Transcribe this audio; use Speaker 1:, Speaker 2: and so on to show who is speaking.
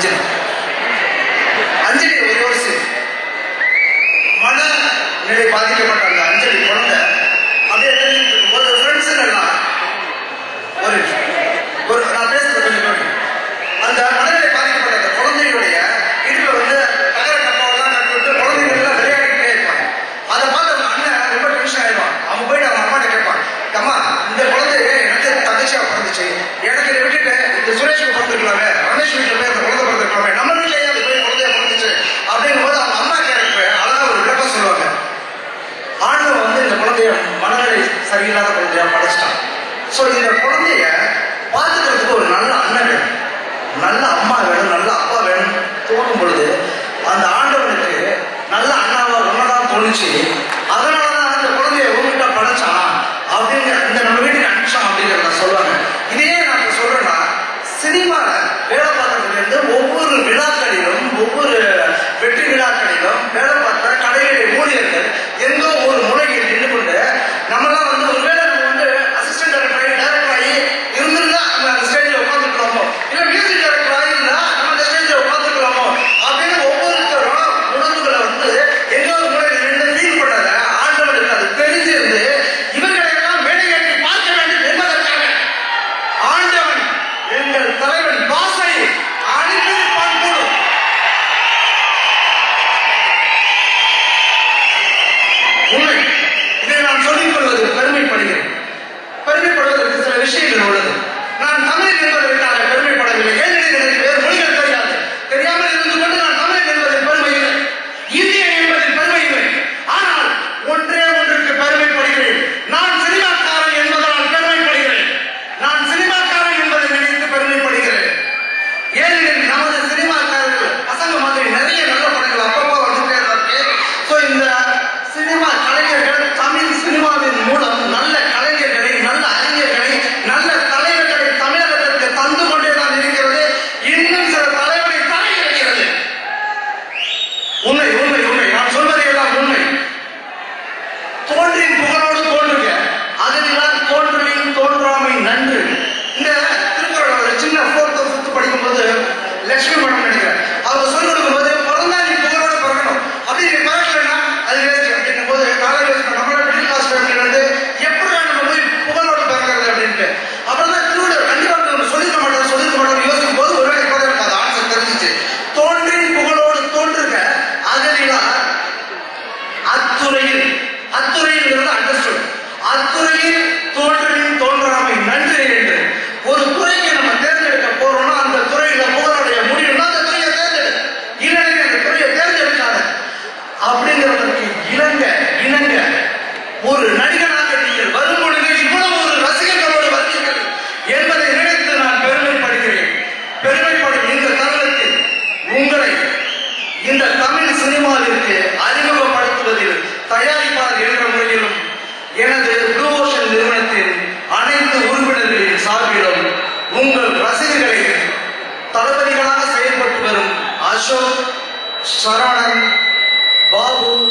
Speaker 1: அஞ்சலி அஞ்சலி ஒரே ஒரு சீன் மன நிலை பாதிக்கப்பட்ட அந்த அஞ்சலி குழந்தை அப்படியே தெரிஞ்சுட்டு இருக்கும்போது ஃப்ரெண்ட்ஸ் எல்லாம் ஒரு ஒரு நான் பேசுறது கொஞ்சம் கவனி. அந்த மனநிலை பாதிக்கப்பட்ட அந்த குழந்தையுடைய இடுப்புல வந்து தகர டப்பாவெல்லாம் நட்டுவிட்டு குழந்தைங்க எல்லாம் விளையாடிக்கிட்டே இருப்பாங்க அதை பார்த்து அவங்க அண்ணன் ரொம்ப டென்ஷன் ஆயிடுவான் அவன் போயிட்டு அவங்க அம்மாட்ட கேட்பான் அம்மா இந்த குழந்தை எனக்கு தங்கச்சியா பிறந்துச்சு எனக்கு இதை விட்டுட்டு இந்த சுரேஷ்க்கு பிறந்திருக்கலாமே ரமேஷ் வீட்டுல போய் அந்த குழந்தை பிறந்திருக்கலாமே நம்ம வீட்லயே அது போய் குழந்தைய பிறந்துச்சு அப்படிங்கும்போது அவங்க அம்மா கேரக்டர் அழகா ஒரு விளக்கம் சொல்லுவாங்க ஆண்டவன் வந்து இந்த குழந்தைய மனநிலை சரியில்லாத குழந்தையா படைச்சிட்டான் சோ இந்த குழந்தைய பார்த்துக்கிறதுக்கு ஒரு நல்ல அண்ணன் வேணும் நல்ல அம்மா வேணும் நல்ல அப்பா வேணும் தோணும் பொழுது அந்த ஆண்டவனுக்கு நல்ல அண்ணாவா ஒன்னதான் தோணுச்சு அதனாலதான் அந்த குழந்தைய உங்ககிட்ட படைச்சான் அப்படிங்கிற இந்த நம்ம வீட்டுக்கு அனுப்பிச்சான் அப்படிங்கிறத சொல்லுவாங்க இதையே நான் இப்ப சொல்றேன்னா சினிமால வேலை பார்க்கறதுல இருந்து ஒவ்வொரு விழாக்களிலும் ஒவ்வொரு வெற்றி விழாக்களிலும் வேலை பார்த்த கடைகளை ஊழியர்கள் எங்கோ ஒரு மூலையில் நின்று கொண்டு நம்மளாம் வந்து ஒருவேளை நம்ம வந்து அசிஸ்டன்ட் டைரக்டர் ஆகி டைரக்டர் ஆகி இருந்திருந்தா நம்ம அந்த ஸ்டேஜில் உட்காந்துக்கலாமோ இல்ல மியூசிக் டைரக்டர் ஆகிருந்தா நம்ம அந்த ஸ்டேஜில் உட்காந்துக்கலாமோ அப்படின்னு ஒவ்வொருத்தரும் உணர்வுகளை வந்து எங்கோ ஒரு மூலையில் நின்று ஃபீல் பண்ணத ஆண்டவனுக்கு அது தெரிஞ்சிருந்து இவர்களை எல்லாம் மேடையேற்றி பார்க்க வேண்டும் என்பதற்காக ஆண்டவன் எங்கள் தலைவன் பாசை அனுப்பியிருப்பான் கூடும் உண்மை இதை நான் சொல்லிக் கொள்வது பெருமைப்படுகிறேன் பெருமைப்படுவதற்கு சில விஷயங்கள் உள்ளது நான் தமிழ் என்பதற்காக பெருமைப்படவில்லை ஏனெனில் எனக்கு வேறு மொழிகள் தெரியாது தெரியாமல் இருந்து கொண்டு நான் தமிழ் என்பதில் பெருமை இல்லை இந்திய என்பதில் பெருமை இல்லை ஆனால் ஒன்றே ஒன்றுக்கு பெருமைப்படுகிறேன் நான் சினிமாக்காரன் என்பதனால் பெருமைப்படுகிறேன் நான் சினிமாக்காரன் என்பதை நினைத்து பெருமைப்படுகிறேன் ஏனெனில் நமது சினிமாக்காரர்கள் பசங்க மாதிரி நிறைய நல்ல படங்கள் அப்பப்போ வந்துட்டே தான் இருக்கு ஸோ இந்த சினிமா கலைஞர்கள் தமிழ் சினிமாவின் மூலம் நல்ல கலைஞர்களை நல்ல அறிஞர்களை நல்ல தலைவர்களை தமிழகத்திற்கு தந்து கொண்டே தான் இருக்கிறது இன்னும் சில தலைவரை தர இருக்கிறது உண்மை உண்மை உண்மை நான் சொல்வதை எல்லாம் உண்மை தோன்றின் புகழோடு தோன்றுக அதெல்லாம் தோன்றலின் தோன்றாமை நன்று இந்த திருக்குறள் ஒரு சின்ன ஃபோர்த்து ஃபிஃப்த் படிக்கும்போது லட்சுமி மேடம் நினைக்கிறேன் அவங்க சொல்லி கொடுக்கும்போது பிறந்தா நீ புகழோட பிறக்கணும் அப்படி நீ பிறக்கலன்னா அது வேஸ்ட் அப்படின்னும் போது காலேஜ் நம்மளோட மிடில் கிளாஸ் ஃபேமிலியில இருந்து எப்படி நம்ம போய் புகழோட பிறக்கிறது அப்படின்ட்டு அப்புறம் தான் திருவள்ளுவர் கண்டிப்பா நம்ம சொல்லிக்க மாட்டோம் சொல்லிக்க மாட்டோம் யோசிக்கும் போது ஒருவேளை இப்போ தான் எனக்கு அது ஆன்சர் தெரிஞ்சிச்சு தோன்றின் புகழோடு தோன்றுக அதிலா அத்துறையில் அத்துறையில் அண்டர்ஸ்டுட் அத்துறையில் தோன்றலின் தோன்றாமை நன்று என்று ஒரு துறைக்கு நம்ம தேர்ந்தெடுக்க போறோம்னா அந்த துறையில புகழுடைய முடியும்னா அந்த துறையை தேர்ந்தெடு இல்லைன்னு அந்த துறையை தேர்ந்தெடுக்காத அப்படிங்கிறதற்கு இணங்க இணங்க ஒரு நடிகனாக நீங்கள் வரும் பொழுது இவ்வளவு ஒரு ரசிகர்களோடு வருவீர்கள் என்பதை நினைத்து நான் பெருமைப்படுகிறேன் பெருமைப்படும் இந்த தருணத்தில் உங்களை இந்த தமிழ் சினிமாவிற்கு அறிமுகப்படுத்துவதில் தயாரிப்பாளர் என்ற முறையிலும் எனது ப்ளூ ஓஷன் நிறுவனத்தின் அனைத்து உறுப்பினர்களின் சார்பிலும் உங்கள் ரசிகர்களை தளபதிகளாக செயல்பட்டு வரும் அசோக் சரவணன் பாபு